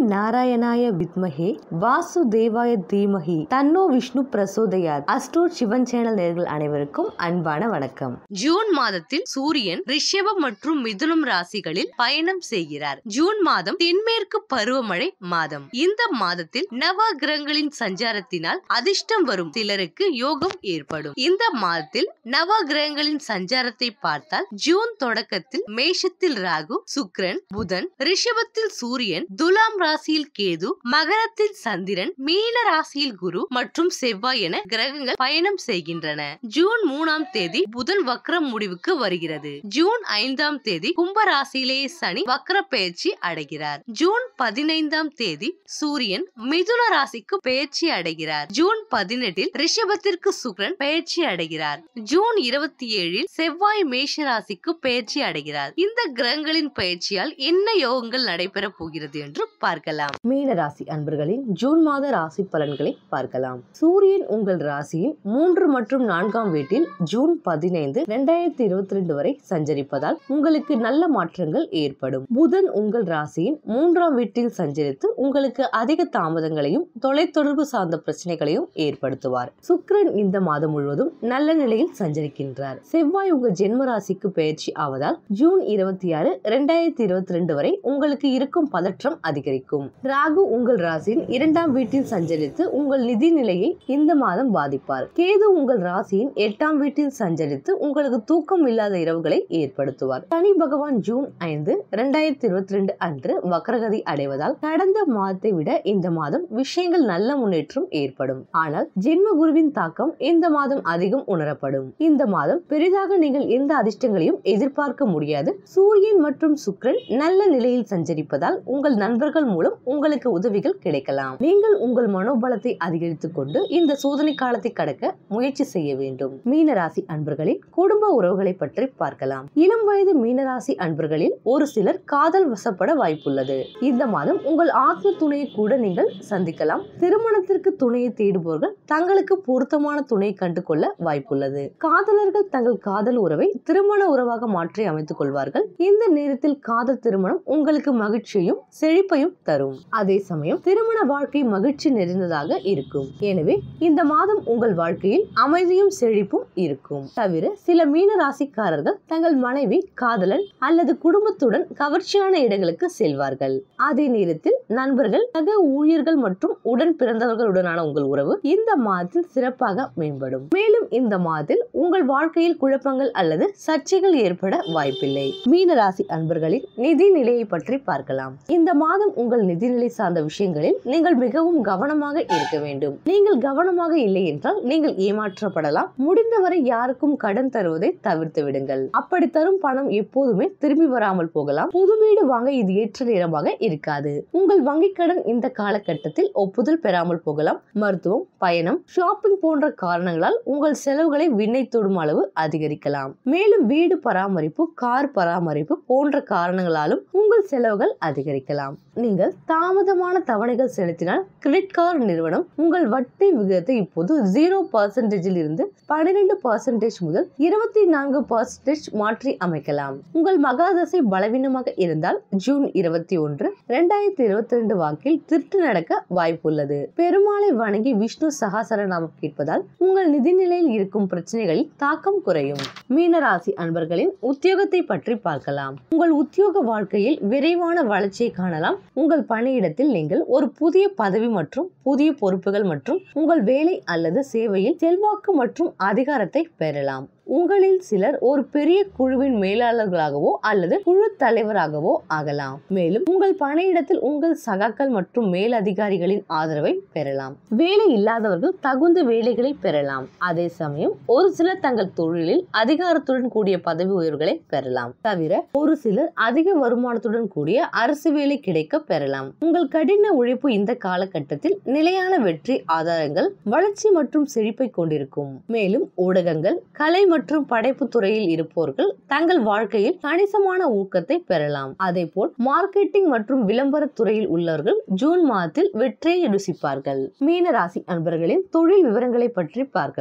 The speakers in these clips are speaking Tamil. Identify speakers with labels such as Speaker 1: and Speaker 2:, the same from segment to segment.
Speaker 1: நாராயணாய வித்மஹே வாசுதேவாய தீமஹி தன்னோ விஷ்ணு பிரசோதயாத் அஸ்ட்ரோட் சிவன் சேனல் நேர்கள் அனைவருக்கும் அன்பான வணக்கம்
Speaker 2: ஜூன் மாதத்தில் சூரியன் ரிஷபம் மற்றும் மிதுனம் ராசிகளில் பயணம் செய்கிறார் ஜூன் மாதம் தென்மேற்கு பருவமழை மாதம் இந்த மாதத்தில் நவ கிரகங்களின் சஞ்சாரத்தினால் அதிர்ஷ்டம் வரும் சிலருக்கு யோகம் ஏற்படும் இந்த மாதத்தில் நவ கிரகங்களின் சஞ்சாரத்தை பார்த்தால் ஜூன் தொடக்கத்தில் மேஷத்தில் ராகு சுக்கிரன் புதன் ரிஷபத்தில் சூரியன் துலாம் ராசியில் கேது மகரத்தில் சந்திரன் மீன ராசியில் குரு மற்றும் செவ்வாய் என கிரகங்கள் பயணம் செய்கின்றன ஜூன் மூணாம் தேதி புதன் வக்ரம் முடிவுக்கு வருகிறது ஜூன் ஐந்தாம் தேதி கும்ப ராசியிலேயே சனி வக்ர பெயர்ச்சி அடைகிறார் ஜூன் பதினைந்தாம் தேதி சூரியன் மிதுன ராசிக்கு பெயர்ச்சி அடைகிறார் ஜூன் பதினெட்டில் ரிஷபத்திற்கு சுக்கிரன் பெயர்ச்சி அடைகிறார் ஜூன் இருபத்தி ஏழில் செவ்வாய் மேஷ ராசிக்கு பெயர்ச்சி அடைகிறார் இந்த கிரகங்களின் பயிற்சியால் என்ன யோகங்கள் நடைபெற போகிறது என்று பார்க்கலாம்
Speaker 1: மீன ராசி அன்பர்களின் ஜூன் மாத ராசி பலன்களை பார்க்கலாம் சூரியன் உங்கள் ராசியில் மூன்று மற்றும் நான்காம் வீட்டில் ஜூன் பதினைந்து இரண்டாயிரத்தி இருபத்தி ரெண்டு வரை சஞ்சரிப்பதால் உங்களுக்கு நல்ல மாற்றங்கள் ஏற்படும் புதன் உங்கள் ராசியின் மூன்றாம் வீட்டில் சஞ்சரித்து உங்களுக்கு அதிக தாமதங்களையும் தொலைத்தொடர்பு சார்ந்த பிரச்சனைகளையும் ஏற்படுத்துவார் சுக்கிரன் இந்த மாதம் முழுவதும் நல்ல நிலையில் சஞ்சரிக்கின்றார் செவ்வாய் உங்கள் ஜென்ம ராசிக்கு பயிற்சி ஆவதால் ஜூன் இருபத்தி ஆறு இரண்டாயிரத்தி இருபத்தி ரெண்டு வரை உங்களுக்கு இருக்கும் பதற்றம் அதிகரிக்கும் ராகு உங்கள் ராசியின் இரண்டாம் வீட்டில் சஞ்சரித்து உங்கள் நிதி நிலையை இந்த மாதம் பாதிப்பார் கேது உங்கள் ராசியின் எட்டாம் வீட்டில் சஞ்சரித்து உங்களுக்கு தூக்கம் இல்லாத இரவுகளை ஏற்படுத்துவார் சனி பகவான் ஜூன் ஐந்து இரண்டாயிரத்தி இருபத்தி ரெண்டு அன்று வக்ரகதி அடைவதால் கடந்த மாதத்தை விட இந்த மாதம் விஷயங்கள் நல்ல முன்னேற்றம் ஏற்படும் ஆனால் ஜென்ம குருவின் தாக்கம் இந்த மாதம் அதிகம் உணரப்படும் இந்த மாதம் பெரிதாக நீங்கள் எந்த அதிர்ஷ்டங்களையும் எதிர்பார்க்க முடியாது சூரியன் மற்றும் சுக்கிரன் நல்ல நிலையில் சஞ்சரிப்பதால் உங்கள் நண்பர்கள் மூலம் உங்களுக்கு உதவிகள் கிடைக்கலாம் நீங்கள் உங்கள் மனோபலத்தை அதிகரித்துக் கொண்டு இந்த சோதனை காலத்தை கடக்க முயற்சி செய்ய வேண்டும் மீனராசி அன்பர்களின் குடும்ப உறவுகளை பற்றி பார்க்கலாம் இளம் வயது மீனராசி அன்பர்களில் ஒரு சிலர் காதல் வசப்பட வாய்ப்புள்ளது இந்த மாதம் உங்கள் ஆத்ம துணையை கூட நீங்கள் சந்திக்கலாம் திருமணத்திற்கு துணையை தேடுபவர்கள் தங்களுக்கு பொருத்தமான துணையை கண்டு கொள்ள வாய்ப்புள்ளது காதலர்கள் தங்கள் காதல் உறவை திருமண உறவாக மாற்றி அமைத்துக் கொள்வார்கள் இந்த நேரத்தில் காதல் திருமணம் உங்களுக்கு மகிழ்ச்சியையும் செழிப்பையும் தரும் அதே சமயம் திருமண வாழ்க்கை மகிழ்ச்சி நிறைந்ததாக இருக்கும் எனவே இந்த மாதம் உங்கள் வாழ்க்கையில் அமைதியும் செழிப்பும் இருக்கும் தவிர சில மீன ராசிக்காரர்கள் தங்கள் மனைவி காதலன் அல்லது குடும்பத்துடன் கவர்ச்சியான இடங்களுக்கு செல்வார்கள் அதே நேரத்தில் நண்பர்கள் சக ஊழியர்கள் மற்றும் உடன் பிறந்தவர்களுடனான உங்கள் உறவு இந்த மாதத்தில் சிறப்பாக மேம்படும் மேலும் இந்த மாதத்தில் உங்கள் வாழ்க்கையில் குழப்பங்கள் அல்லது சர்ச்சைகள் ஏற்பட வாய்ப்பில்லை மீன ராசி அன்பர்களின் நிதி நிலையை பற்றி பார்க்கலாம் இந்த மாதம் உங்கள் நிதிநிலை சார்ந்த விஷயங்களில் நீங்கள் மிகவும் கவனமாக இருக்க வேண்டும் நீங்கள் கவனமாக இல்லை என்றால் நீங்கள் ஏமாற்றப்படலாம் முடிந்தவரை யாருக்கும் கடன் தருவதை தவிர்த்து விடுங்கள் அப்படி தரும் பணம் எப்போதுமே திரும்பி வராமல் போகலாம் புது வீடு வாங்க இது ஏற்ற நேரமாக இருக்காது உங்கள் வங்கிக் கடன் இந்த காலகட்டத்தில் ஒப்புதல் பெறாமல் போகலாம் மருத்துவம் பயணம் ஷாப்பிங் போன்ற காரணங்களால் உங்கள் செலவுகளை விண்ணை தொடும் அளவு அதிகரிக்கலாம் மேலும் வீடு பராமரிப்பு கார் பராமரிப்பு போன்ற காரணங்களாலும் உங்கள் செலவுகள் அதிகரிக்கலாம் நீங்கள் தாமதமான தவணைகள் செலுத்தினால் கிரெடிட் கார்டு நிறுவனம் உங்கள் வட்டி விகிதத்தை இப்போது ஜீரோ பர்சன்டேஜில் இருந்து பன்னிரெண்டு பர்சன்டேஜ் முதல் இருபத்தி நான்கு பர்சன்டேஜ் மாற்றி அமைக்கலாம் உங்கள் மகாதசை பலவீனமாக இருந்தால் ஜூன் இருபத்தி ஒன்று இரண்டாயிரத்தி இருபத்தி ரெண்டு வாக்கில் திருட்டு நடக்க வாய்ப்புள்ளது பெருமாளை வணங்கி விஷ்ணு சகாசரநாமம் கேட்பதால் உங்கள் நிதிநிலையில் இருக்கும் பிரச்சனைகளில் தாக்கம் குறையும் மீனராசி அன்பர்களின் உத்தியோகத்தை பற்றி பார்க்கலாம் உங்கள் உத்தியோக வாழ்க்கையில் விரைவான வளர்ச்சியை காணலாம் உங்கள் பணியிடத்தில் நீங்கள் ஒரு புதிய பதவி மற்றும் புதிய பொறுப்புகள் மற்றும் உங்கள் வேலை அல்லது சேவையில் செல்வாக்கு மற்றும் அதிகாரத்தை பெறலாம் உங்களில் சிலர் ஒரு பெரிய குழுவின் மேலாளர்களாகவோ அல்லது குழு தலைவராகவோ ஆகலாம் மேலும் உங்கள் பணியிடத்தில் உங்கள் சகாக்கள் மற்றும் மேலதிகாரிகளின் ஆதரவை பெறலாம் வேலை இல்லாதவர்கள் தகுந்த வேலைகளை பெறலாம் அதே சமயம் ஒரு சிலர் தங்கள் தொழிலில் அதிகாரத்துடன் கூடிய பதவி உயர்வுகளை பெறலாம் தவிர ஒரு சிலர் அதிக வருமானத்துடன் கூடிய அரசு வேலை கிடைக்க பெறலாம் உங்கள் கடின உழைப்பு இந்த காலகட்டத்தில் நிலையான வெற்றி ஆதாரங்கள் வளர்ச்சி மற்றும் செழிப்பை கொண்டிருக்கும் மேலும் ஊடகங்கள் கலை மற்றும் படைப்பு துறையில் இருப்பவர்கள் தங்கள் வாழ்க்கையில் கணிசமான ஊக்கத்தை பெறலாம் அதேபோல் மார்க்கெட்டிங் மற்றும் விளம்பர துறையில் உள்ளவர்கள் ஜூன் மாதத்தில் வெற்றியை ருசிப்பார்கள் மீன ராசி அன்பர்களின் தொழில் விவரங்களை பற்றி பார்க்கலாம்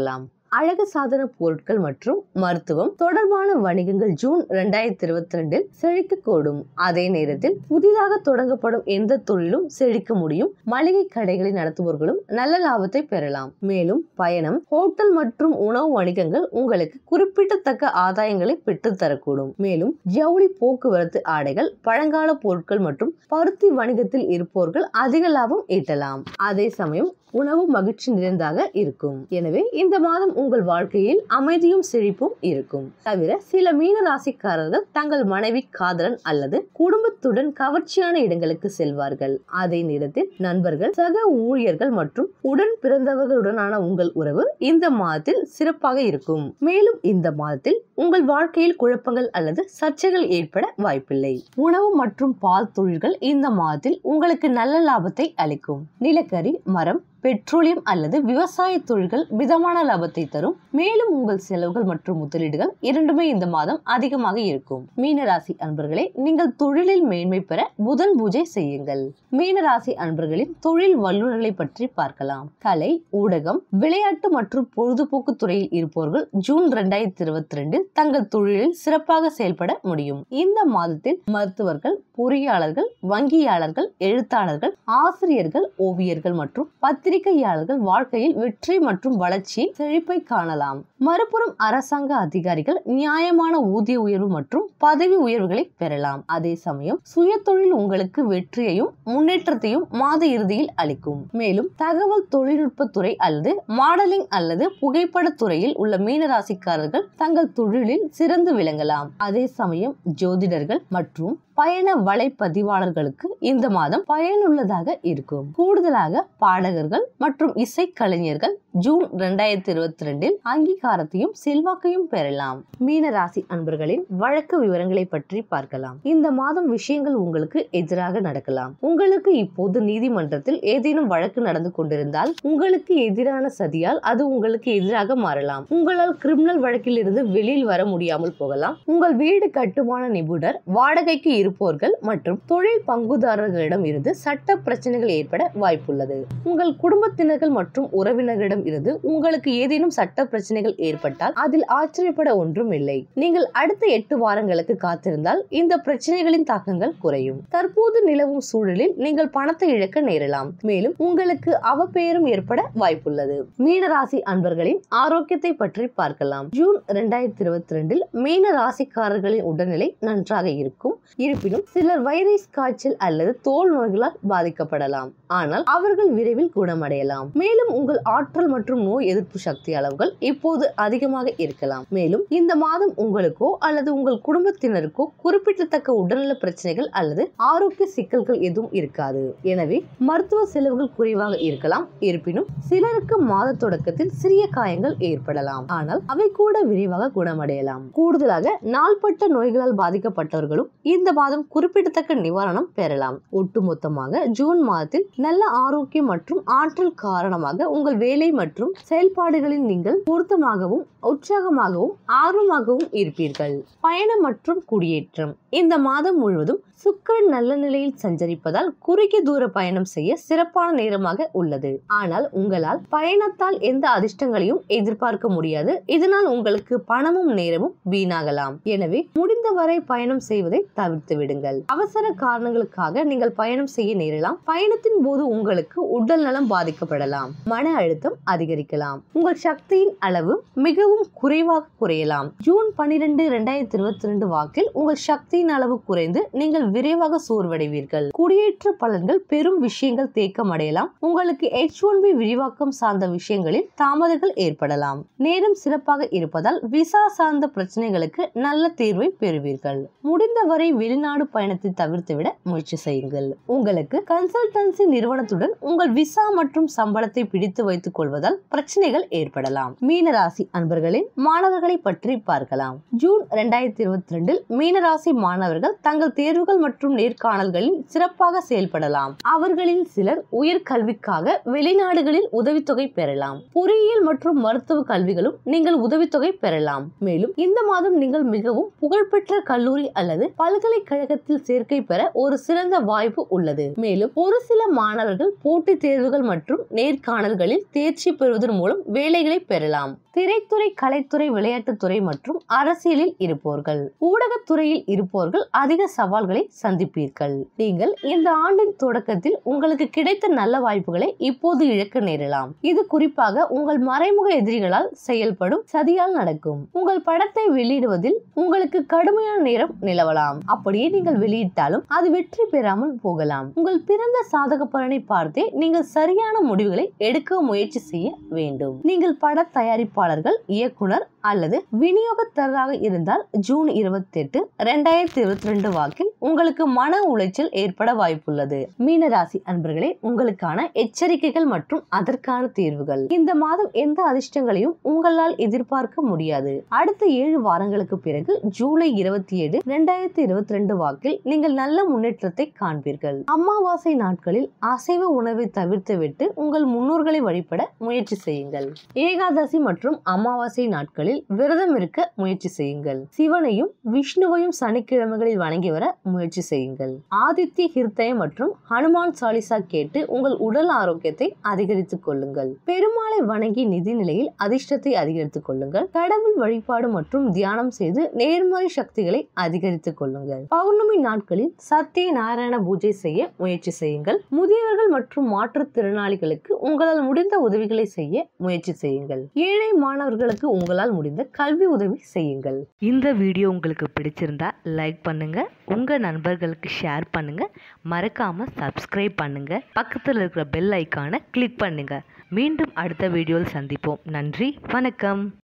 Speaker 1: அழகு சாதன பொருட்கள் மற்றும் மருத்துவம் தொடர்பான வணிகங்கள் ஜூன் இரண்டாயிரத்தி இருபத்தி ரெண்டில் செழிக்கக்கூடும் அதே நேரத்தில் புதிதாக தொடங்கப்படும் எந்த தொழிலும் செழிக்க முடியும் மளிகை கடைகளை நடத்துபவர்களும் நல்ல லாபத்தை பெறலாம் மேலும் பயணம் ஹோட்டல் மற்றும் உணவு வணிகங்கள் உங்களுக்கு குறிப்பிடத்தக்க ஆதாயங்களை பெற்றுத்தரக்கூடும் மேலும் ஜவுளி போக்குவரத்து ஆடைகள் பழங்கால பொருட்கள் மற்றும் பருத்தி வணிகத்தில் இருப்பவர்கள் அதிக லாபம் ஈட்டலாம் அதே சமயம் உணவு மகிழ்ச்சி நிறைந்ததாக இருக்கும் எனவே இந்த மாதம் உங்கள் வாழ்க்கையில் அமைதியும் செழிப்பும் இருக்கும் தவிர சில மீன ராசிக்காரர்கள் தங்கள் மனைவி காதலன் அல்லது குடும்பத்துடன் கவர்ச்சியான இடங்களுக்கு செல்வார்கள் அதே நேரத்தில் நண்பர்கள் சக ஊழியர்கள் மற்றும் உடன் பிறந்தவர்களுடனான உங்கள் உறவு இந்த மாதத்தில் சிறப்பாக இருக்கும் மேலும் இந்த மாதத்தில் உங்கள் வாழ்க்கையில் குழப்பங்கள் அல்லது சர்ச்சைகள் ஏற்பட வாய்ப்பில்லை உணவு மற்றும் பால் தொழில்கள் இந்த மாதத்தில் உங்களுக்கு நல்ல லாபத்தை அளிக்கும் நிலக்கரி மரம் பெட்ரோலியம் அல்லது விவசாய தொழில்கள் மிதமான லாபத்தை தரும் மேலும் உங்கள் செலவுகள் மற்றும் முதலீடுகள் இரண்டுமே இந்த மாதம் அதிகமாக இருக்கும் மீனராசி அன்பர்களே நீங்கள் தொழிலில் மேன்மை பெற புதன் பூஜை செய்யுங்கள் மீனராசி அன்பர்களின் தொழில் வல்லுநர்களை பற்றி பார்க்கலாம் கலை ஊடகம் விளையாட்டு மற்றும் பொழுதுபோக்கு துறையில் இருப்பவர்கள் ஜூன் இரண்டாயிரத்தி இருபத்தி ரெண்டில் தங்கள் தொழிலில் சிறப்பாக செயல்பட முடியும் இந்த மாதத்தில் மருத்துவர்கள் பொறியாளர்கள் வங்கியாளர்கள் எழுத்தாளர்கள் ஆசிரியர்கள் ஓவியர்கள் மற்றும் பத்து பத்திரிகையாளர்கள் வாழ்க்கையில் வெற்றி மற்றும் வளர்ச்சி செழிப்பை காணலாம் மறுபுறம் அரசாங்க அதிகாரிகள் நியாயமான ஊதிய உயர்வு மற்றும் பதவி உயர்வுகளை பெறலாம் அதே சமயம் சுய தொழில் உங்களுக்கு வெற்றியையும் முன்னேற்றத்தையும் மாத இறுதியில் அளிக்கும் மேலும் தகவல் தொழில்நுட்ப துறை அல்லது மாடலிங் அல்லது புகைப்பட துறையில் உள்ள மீனராசிக்காரர்கள் தங்கள் தொழிலில் சிறந்து விளங்கலாம் அதே சமயம் ஜோதிடர்கள் மற்றும் பயண வலைப்பதிவாளர்களுக்கு இந்த மாதம் பயனுள்ளதாக இருக்கும் கூடுதலாக பாடகர்கள் மற்றும் இசைக்கலைஞர்கள் ஜூன் இரண்டாயிரத்தி இருபத்தி ரெண்டில் அங்கீகாரத்தையும் செல்வாக்கையும் பெறலாம் மீன ராசி அன்பர்களின் வழக்கு விவரங்களை பற்றி பார்க்கலாம் இந்த மாதம் விஷயங்கள் உங்களுக்கு எதிராக நடக்கலாம் உங்களுக்கு இப்போது நீதிமன்றத்தில் ஏதேனும் வழக்கு நடந்து கொண்டிருந்தால் உங்களுக்கு எதிரான சதியால் அது உங்களுக்கு எதிராக மாறலாம் உங்களால் கிரிமினல் வழக்கில் இருந்து வெளியில் வர முடியாமல் போகலாம் உங்கள் வீடு கட்டுமான நிபுணர் வாடகைக்கு இருப்பவர்கள் மற்றும் தொழில் பங்குதாரர்களிடம் இருந்து சட்ட பிரச்சனைகள் ஏற்பட வாய்ப்புள்ளது உங்கள் குடும்பத்தினர்கள் மற்றும் உறவினர்களிடம் இருந்து உங்களுக்கு ஏதேனும் சட்ட பிரச்சனைகள் ஏற்பட்டால் அதில் ஆச்சரியப்பட ஒன்றும் இல்லை நீங்கள் அடுத்த எட்டு வாரங்களுக்கு காத்திருந்தால் இந்த பிரச்சனைகளின் தாக்கங்கள் குறையும் தற்போது நிலவும் சூழலில் நீங்கள் பணத்தை இழக்க நேரலாம் மேலும் உங்களுக்கு அவப்பெயரும் ஏற்பட வாய்ப்புள்ளது மீனராசி அன்பர்களின் ஆரோக்கியத்தை பற்றி பார்க்கலாம் ஜூன் இரண்டாயிரத்தி இருபத்தி ரெண்டில் மீன ராசிக்காரர்களின் உடல்நிலை நன்றாக இருக்கும் இருப்பினும் சிலர் வைரஸ் காய்ச்சல் அல்லது தோல் நோய்களால் பாதிக்கப்படலாம் ஆனால் அவர்கள் விரைவில் குணமடையலாம் மேலும் உங்கள் ஆற்றல் மற்றும் நோய் எதிர்ப்பு சக்தி அளவுகள் இப்போது அதிகமாக இருக்கலாம் மேலும் இந்த மாதம் உங்களுக்கோ அல்லது உங்கள் குடும்பத்தினருக்கோ குறிப்பிடத்தக்க உடல்நல பிரச்சனைகள் அல்லது ஆரோக்கிய சிக்கல்கள் எதுவும் இருக்காது எனவே மருத்துவ செலவுகள் குறைவாக இருக்கலாம் இருப்பினும் சிலருக்கு மாத தொடக்கத்தில் சிறிய காயங்கள் ஏற்படலாம் ஆனால் அவை கூட விரைவாக குணமடையலாம் கூடுதலாக நாள்பட்ட நோய்களால் பாதிக்கப்பட்டவர்களும் இந்த மாதம் குறிப்பிடத்தக்க நிவாரணம் பெறலாம் ஒட்டுமொத்தமாக ஜூன் மாதத்தில் நல்ல ஆரோக்கியம் மற்றும் ஆற்றல் காரணமாக உங்கள் வேலை மற்றும் செயல்பாடுகளில் நீங்கள் பொருத்தமாகவும் உற்சாகமாகவும் ஆர்வமாகவும் இருப்பீர்கள் பயணம் மற்றும் குடியேற்றம் இந்த மாதம் முழுவதும் சுக்கிரன் நல்ல நிலையில் சஞ்சரிப்பதால் குறுகிய தூர பயணம் செய்ய சிறப்பான நேரமாக உள்ளது ஆனால் உங்களால் பயணத்தால் எந்த அதிர்ஷ்டங்களையும் எதிர்பார்க்க முடியாது இதனால் உங்களுக்கு பணமும் நேரமும் வீணாகலாம் எனவே முடிந்தவரை பயணம் செய்வதை தவிர்த்து விடுங்கள் அவசர காரணங்களுக்காக நீங்கள் பயணம் செய்ய நேரலாம் பயணத்தின் போது உங்களுக்கு உடல் நலம் பாதிக்கப்படலாம் மன அழுத்தம் அதிகரிக்கலாம் உங்கள் சக்தியின் அளவு மிகவும் குறைவாக குறையலாம் ஜூன் பனிரெண்டு இரண்டாயிரத்தி இருபத்தி ரெண்டு வாக்கில் உங்கள் சக்தியின் அளவு குறைந்து நீங்கள் விரைவாக சோர்வடைவீர்கள் குடியேற்ற பலன்கள் பெரும் விஷயங்கள் தேக்கம் அடையலாம் உங்களுக்கு எச் ஒன் பி விரிவாக்கம் சார்ந்த விஷயங்களில் தாமதங்கள் ஏற்படலாம் நேரம் சிறப்பாக இருப்பதால் விசா சார்ந்த பிரச்சனைகளுக்கு நல்ல தீர்வை பெறுவீர்கள் முடிந்தவரை வெளிநாடு பயணத்தை தவிர்த்துவிட முயற்சி செய்யுங்கள் உங்களுக்கு கன்சல்டன்சி நிறுவனத்துடன் உங்கள் விசா மற்றும் சம்பளத்தை பிடித்து வைத்துக் கொள்வதால் பிரச்சனைகள் ஏற்படலாம் மீனராசி அன்பர்களின் மாணவர்களை பற்றி பார்க்கலாம் ஜூன் இரண்டாயிரத்தி இருபத்தி ரெண்டில் மீனராசி மாணவர்கள் தங்கள் தேர்வுகள் மற்றும் நேர்காணல்களில் சிறப்பாக செயல்படலாம் அவர்களில் சிலர் உயர்கல்விக்காக வெளிநாடுகளில் உதவித்தொகை பெறலாம் பொறியியல் மற்றும் மருத்துவ கல்விகளும் நீங்கள் உதவித்தொகை பெறலாம் மேலும் இந்த மாதம் நீங்கள் மிகவும் புகழ்பெற்ற கல்லூரி அல்லது பல்கலைக்கழகத்தில் சேர்க்கை பெற ஒரு சிறந்த வாய்ப்பு உள்ளது மேலும் ஒரு சில மாணவர்கள் போட்டித் தேர்வுகள் மற்றும் நேர்காணல்களில் தேர்ச்சி பெறுவதன் மூலம் வேலைகளை பெறலாம் திரைத்துறை கலைத்துறை விளையாட்டுத்துறை மற்றும் அரசியலில் இருப்பவர்கள் ஊடகத்துறையில் இருப்பவர்கள் அதிக சவால்களை சந்திப்பீர்கள் நீங்கள் இந்த ஆண்டின் தொடக்கத்தில் உங்களுக்கு கிடைத்த நல்ல வாய்ப்புகளை இப்போது இழக்க நேரலாம் இது குறிப்பாக உங்கள் மறைமுக எதிரிகளால் செயல்படும் சதியால் நடக்கும் உங்கள் படத்தை வெளியிடுவதில் உங்களுக்கு கடுமையான நேரம் நிலவலாம் அப்படியே நீங்கள் வெளியிட்டாலும் அது வெற்றி பெறாமல் போகலாம் உங்கள் பிறந்த சாதக பலனை பார்த்தே நீங்கள் சரியான முடிவுகளை எடுக்க முயற்சி செய்ய வேண்டும் நீங்கள் பட தயாரிப்பாளர்கள் இயக்குனர் அல்லது விநியோகத்தராக இருந்தால் ஜூன் இருபத்தி எட்டு ரெண்டாயிரத்தி இருபத்தி ரெண்டு வாக்கில் உங்களுக்கு மன உளைச்சல் ஏற்பட வாய்ப்புள்ளது மீனராசி அன்பர்களே உங்களுக்கான எச்சரிக்கைகள் மற்றும் அதற்கான தீர்வுகள் இந்த மாதம் எந்த அதிர்ஷ்டங்களையும் உங்களால் எதிர்பார்க்க முடியாது அடுத்த ஏழு வாரங்களுக்கு பிறகு ஜூலை இருபத்தி ஏழு ரெண்டாயிரத்தி இருபத்தி ரெண்டு வாக்கில் நீங்கள் நல்ல முன்னேற்றத்தை காண்பீர்கள் அமாவாசை நாட்களில் அசைவ உணவை தவிர்த்துவிட்டு உங்கள் முன்னோர்களை வழிபட முயற்சி செய்யுங்கள் ஏகாதசி மற்றும் அமாவாசை நாட்களில் விரதம் இருக்க முயற்சி செய்யுங்கள் சிவனையும் விஷ்ணுவையும் சனிக்கிழமைகளில் வணங்கி வர முயற்சி செய்யுங்கள் ஆதித்ய ஹிருதயம் மற்றும் ஹனுமான் சாலிசா கேட்டு உங்கள் உடல் ஆரோக்கியத்தை அதிகரித்துக் கொள்ளுங்கள் பெருமாளை வணங்கி நிதி நிலையில் அதிர்ஷ்டத்தை அதிகரித்துக் கொள்ளுங்கள் கடவுள் வழிபாடு மற்றும் தியானம் செய்து நேர்மறை சக்திகளை அதிகரித்துக் கொள்ளுங்கள் பௌர்ணமி நாட்களில் சத்திய நாராயண பூஜை செய்ய முயற்சி செய்யுங்கள் முதியவர்கள் மற்றும் மாற்றுத்திறனாளிகளுக்கு உங்களால் முடிந்த உதவிகளை செய்ய முயற்சி செய்யுங்கள் ஏழை மாணவர்களுக்கு உங்களால் முடிந்த கல்வி உதவி செய்யுங்கள்
Speaker 2: இந்த வீடியோ உங்களுக்கு பிடிச்சிருந்தா லைக் பண்ணுங்க உங்க நண்பர்களுக்கு ஷேர் பண்ணுங்க மறக்காம சப்ஸ்கிரைப் பண்ணுங்க பக்கத்தில் இருக்கிற பெல் ஐக்கானை கிளிக் பண்ணுங்க மீண்டும் அடுத்த வீடியோவில் சந்திப்போம் நன்றி வணக்கம்